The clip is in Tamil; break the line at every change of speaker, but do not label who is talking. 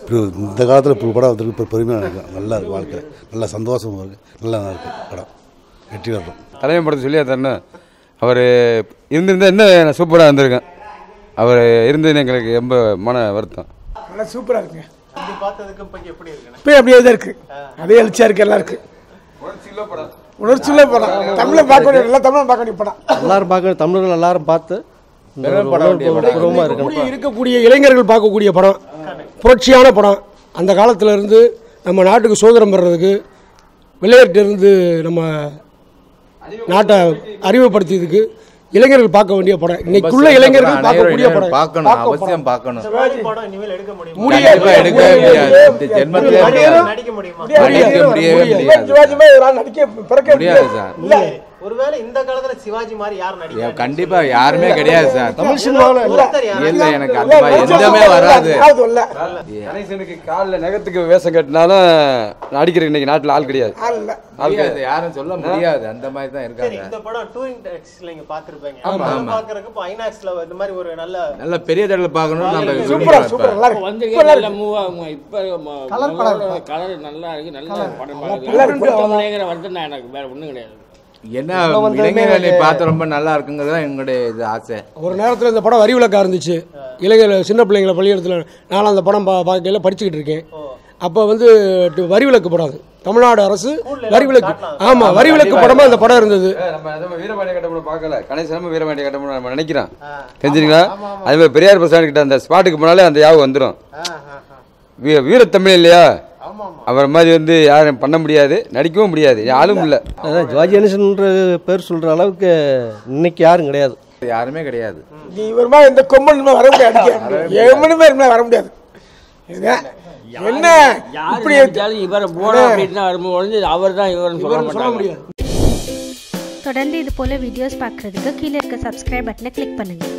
இப்படி இந்த காலத்தில் இப்படி படம் வந்துருக்கு இப்போ பெருமையாக நினைக்கிறேன் நல்லா இருக்கு வாழ்க்கை நல்லா சந்தோஷமாக இருக்குது நல்லா இருக்கு படம் வெற்றி வரணும்
தலைமை படத்தை சொல்லியா தரணும் அவர் இருந்திருந்தா இன்னும் சூப்பராக இருந்திருக்கேன் அவர் இருந்தது எங்களுக்கு ரொம்ப மன வருத்தம்
நல்லா சூப்பராக இருக்குங்க
அப்படி பார்த்ததுக்கு இப்போ எப்படி இருக்குண்ணே
இப்போ அப்படியே தான் இருக்கு அதே எழுச்சியாக இருக்கு எல்லாம் இருக்கு உணர்ச்சியுள்ள படம் தமிழை பார்க்க வேண்டிய எல்லா தமிழும் பார்க்க வேண்டிய படம்
எல்லாரும் பார்க்க தமிழர்கள் எல்லாரும் பார்த்து இந்த ஒரு உணர்வுபூர்வமா இருக்கணும்
கூடிய இருக்கக்கூடிய இளைஞர்கள் பார்க்கக்கூடிய படம் புரட்சியான படம் அந்த காலத்துல இருந்து நம்ம நாட்டுக்கு சுதந்திரம் பெறதுக்கு விளையாட்டிலிருந்து நம்ம நாட்டை அறிமுகப்படுத்தியதுக்கு இளைஞர்கள் பார்க்க வேண்டிய படம் இன்னைக்குள்ள இளைஞர்கள் பார்க்கக்கூடிய படம்
பார்க்கணும்
பார்க்க
அவசியம் பார்க்கணும்
சிவாஜி படம் இனிமேல் எடுக்க முடியுமா
முடியாது.
கண்டிப்பா எடுக்கவே முடியாது இந்த ஜென்மத்திலே முடியாது
நடிக்க முடியுமா
நடிக்க முடியவே முடியாது
சிவாஜி மாதிரி ஒரு ஆள் நடிக்க பிறக்க
முடியாது சார்
இல்ல ஒருவேளை இந்த காலத்துல சிவாஜி மாதிரி யார் நடிக்க
கண்டிப்பா யாருமே கிடையாது சார்
தமிழ் சினிமாவில்
ஒருத்தர் யாரு?
இல்ல எனக்கு அந்த மாதிரி எந்தமே வராது
இல்ல
கணேசனுக்கு காலில் நகத்துக்கு வேஷம் கட்டினாலும் நடிக்கிற இன்னைக்கு நாட்டில் ஆள் கிடையாது
ஆள் இல்ல
முடியாது யாரும் சொல்ல முடியாது அந்த மாதிரி தான்
சரி
இருக்காங்க
இந்த படம் டூரிங் டாக்ஸில நீங்க பாத்துருப்பீங்க பாக்குறதுக்கு இப்போ ஐநாக்ஸ்ல இந்த மாதிரி ஒரு நல்ல
நல்ல பெரிய தடவை பார்க்கணும்னு நம்ம
சூப்பரா
விரும்புறோம்
சூப்பர்
இப்ப.
நல்லா இருக்கு
வந்திருக்கேன் நல்ல மூவ் ஆகும் இப்போ கலர் நல்லா இருக்கு நல்ல படம் இருக்கு வருத்தம் தான் எனக்கு வேற ஒன்றும் கிடையாது
என்ன இளைஞர்களை பார்த்து ரொம்ப நல்லா இருக்குங்கிறது தான் எங்களுடைய இது ஆசை
ஒரு நேரத்தில் இந்த படம் வரி விளக்கா இருந்துச்சு இளைஞர் சின்ன பிள்ளைங்கள பள்ளியிடத்தில் நானும் அந்த படம் பா பார்க்கையில் படிச்சுக்கிட்டு இருக்கேன் அப்போ வந்து டு- வரி விளக்கு படம் அது தமிழ்நாடு அரசு வரி விளக்கு ஆமாம் வரி விளக்கு படமாக இந்த படம் இருந்தது
நம்ம நம்ம வீரபாண்டிய கட்டப்படம் பார்க்கல கணேசன் வீரபாண்டிய கட்டப்படம் நம்ம நினைக்கிறோம் தெரிஞ்சுங்களா அதே மாதிரி பெரியார் பஸ் ஸ்டாண்ட் கிட்ட அந்த ஸ்பாட்டுக்கு போனாலே அந்த யாவும் வந்துடும் வீ வீரத்தமிழ் இல்லையா அவர் மாதிரி வந்து யாரும் பண்ண முடியாது நடிக்கவும் முடியாது யாரும் இல்லை
அதான் ஜார்ஜ் கணேசன்ற பேர் சொல்ற அளவுக்கு இன்னைக்கு யாரும் கிடையாது
யாருமே கிடையாது
நீ இவர் மாதிரி இந்த கொம்பன் இனிமே வர முடியாது எவனுமே இனிமே வர முடியாது இதுதான். என்ன இப்படி
நடிச்சாலும் இவரை போட அப்படின்னு வரும்போது அவர் தான் இவர்னு சொல்ல
சொல்ல
மாட்டாங்க
முடியாது
தொடர்ந்து இது போல் வீடியோஸ் பார்க்குறதுக்கு கீழே இருக்க சப்ஸ்கிரைப் பட்டனை கிளிக் பண்ணுங்கள்